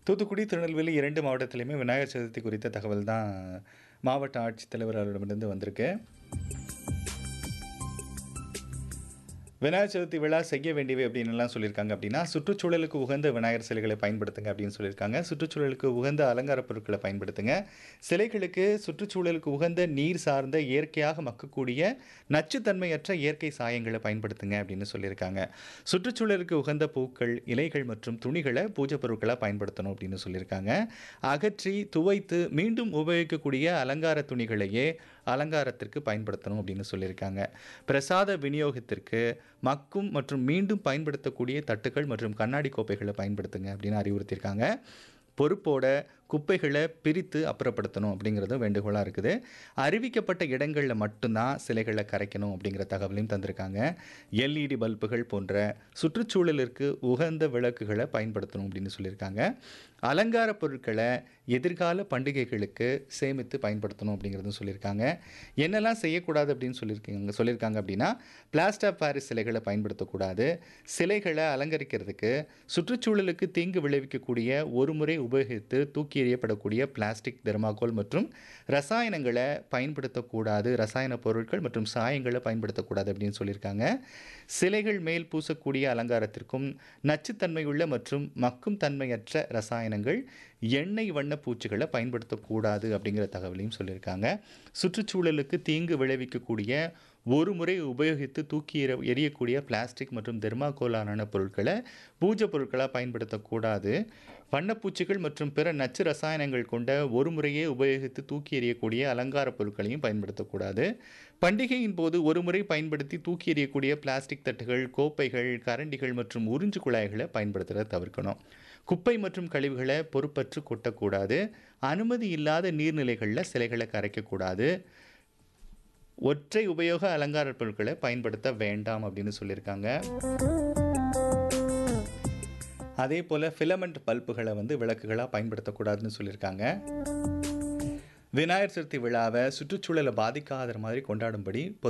தூத்துக்குடி, திருநெல்வேலி 2 மாவட்டத்திலயுமே விநாயகர் சதுர்த்தி குறித்த தகவல் தான் மாவட்ட ஆட்சித்தலைவர் அவரிடமிருந்து வந்திருக்கு. விநாயகர் சதுர்த்தி விழா செய்ய வேண்டியவை அப்படின்னுலாம் சொல்லியிருக்காங்க அப்படின்னா, சுற்றுச்சூழலுக்கு உகந்த விநாயகர் சிலைகளை பயன்படுத்துங்க அப்படின்னு சொல்லியிருக்காங்க. சுற்றுச்சூழலுக்கு உகந்த அலங்கார பொருட்கள பயன்படுத்துங்க. சிலைகளுக்கு சுற்றுச்சூழலுக்கு உகந்த நீர் சார்ந்த இயற்கையாக மக்கக்கூடிய நச்சுத்தன்மையற்ற இயற்கை சாயங்கள பயன்படுத்துங்க அப்படின்னு சொல்லியிருக்காங்க. சுற்றுச்சூழலுக்கு உகந்த பூக்கள், இலைகள் மற்றும் துணிகள பூஜை பொருட்களா பயன்படுத்தணும் அப்படின்னு சொல்லியிருக்காங்க. அகற்றி, துவைத்து மீண்டும் உபயோகிக்கக்கூடிய அலங்கார துணிகளையே அலங்காரத்திற்கு பயன்படுத்தணும் அப்படின்னு சொல்லியிருக்காங்க. பிரசாத விநியோகத்திற்கு மக்கும் மற்றும் மீண்டும் பயன்படுத்தக்கூடிய தட்டுகள் மற்றும் கண்ணாடி கோப்பைகள பயன்படுத்துங்க அப்படின்னு அறிவுறுத்தியிருக்காங்க. பொறுப்போட குப்பைகள பிரித்து அப்புறப்படுத்தணும் அப்படிங்கிறதும் வேண்டுகோளா இருக்குது. அறிவிக்கப்பட்ட இடங்கள்ல மட்டும் தான் சிலைகள கரைக்கணும் அப்படிங்கிற தகவலையும் தந்திருக்காங்க. எல்இடி பல்புகள் போன்ற சுற்றுச்சூழலிற்கு உகந்த விளக்குகள பயன்படுத்தணும் அப்படின்னு சொல்லியிருக்காங்க. அலங்கார பொருட்கள எதிர்கால பண்டிகைகளுக்கு சேமித்து பயன்படுத்தணும் அப்படிங்கிறதும் சொல்லியிருக்காங்க. என்னெல்லாம் செய்யக்கூடாது அப்படின்னு சொல்லியிருக்காங்க சொல்லியிருக்காங்க அப்படின்னா, பிளாஸ்டர் ஆஃப் பாரிஸ் சிலைகள பயன்படுத்தக்கூடாது. சிலைகள அலங்கரிக்கிறதுக்கு சுற்றுச்சூழலுக்கு தீங்கு விளைவிக்கக்கூடிய ஒருமுறை உபயோகித்து தூக்கி எறியப்படக்கூடிய பிளாஸ்டிக், தெர்மாகோல் மற்றும் ரசாயனங்கள பயன்படுத்தக்கூடாது. ரசாயன பொருட்கள் மற்றும் சாயங்கள பயன்படுத்தக்கூடாது அப்படின்னு சொல்லியிருக்காங்க. சிலைகள் மேல் பூசக்கூடிய அலங்காரத்திற்கும் நச்சுத்தன்மையுள்ள மற்றும் மக்கும் தன்மையற்ற ரசாயனங்கள், எண்ணெய் வண்ண பூச்சுகள பயன்படுத்தக்கூடாது அப்படிங்கிற தகவலையும் சொல்லியிருக்காங்க. சுற்றுச்சூழலுக்கு தீங்கு விளைவிக்கக்கூடிய ஒருமுறை உபயோகித்து தூக்கி எற எறியக்கூடிய பிளாஸ்டிக் மற்றும் தெர்மாகோலாலான பொருட்கள பூஜை பொருட்களா பயன்படுத்தக்கூடாது. வண்ணப்பூச்சுகள் மற்றும் பிற நச்சு ரசாயனங்கள் கொண்ட ஒரு முறையே உபயோகித்து தூக்கி எறியக்கூடிய அலங்கார பொருட்களையும் பயன்படுத்தக்கூடாது. பண்டிகையின் போது ஒருமுறை பயன்படுத்தி தூக்கி எறியக்கூடிய பிளாஸ்டிக் தட்டுகள், கோப்பைகள், கரண்டிகள் மற்றும் உறிஞ்சு குழாய்கள பயன்படுத்துறத தவிர்க்கணும். குப்பை மற்றும் கழிவுகள பொறுப்பற்று கொட்டக்கூடாது. அனுமதி இல்லாத நீர்நிலைகள்ல சிலைகள கரைக்கக்கூடாது. ஒற்றை உபயோக அலங்கார பொருட்கள பயன்படுத்த வேண்டாம் அப்படின்னு சொல்லியிருக்காங்க. அதேபோல ஃபிலமென்ட் பல்புகள வந்து விளக்குகளா பயன்படுத்தக்கூடாதுன்னு சொல்லியிருக்காங்க. விநாயகர் சதுர்த்தி விழாவ சுற்றுச்சூழல பாதிக்காத மாதிரி கொண்டாடும்படி